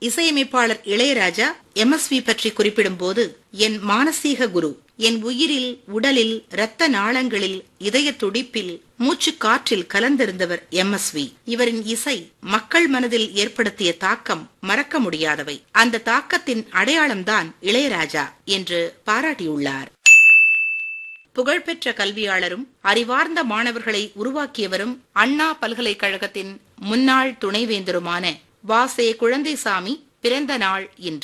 இசையமைப்பாளர் இளையராஜா எம்எஸ்வி பற்றி குறிப்பிடும்போது என் மானசீக குரு என் உயிரில் உடலில் இரத்த நாளங்களில் இதய துடிப்பில் மூச்சு காற்றில் கலந்திருந்தவர் எம்எஸ்வி இவரின் இசை மக்கள் மனதில் ஏற்படுத்திய தாக்கம் மறக்க முடியாதவை அந்த தாக்கத்தின் அடையாளம்தான் இளையராஜா என்று பாராட்டியுள்ளார் புகழ்பெற்ற கல்வியாளரும் அறிவார்ந்த மாணவர்களை உருவாக்கியவரும் அண்ணா பல்கலைக்கழகத்தின் முன்னாள் துணைவேந்தருமான வாசே குழந்தைசாமி பிறந்த நாள் இன்று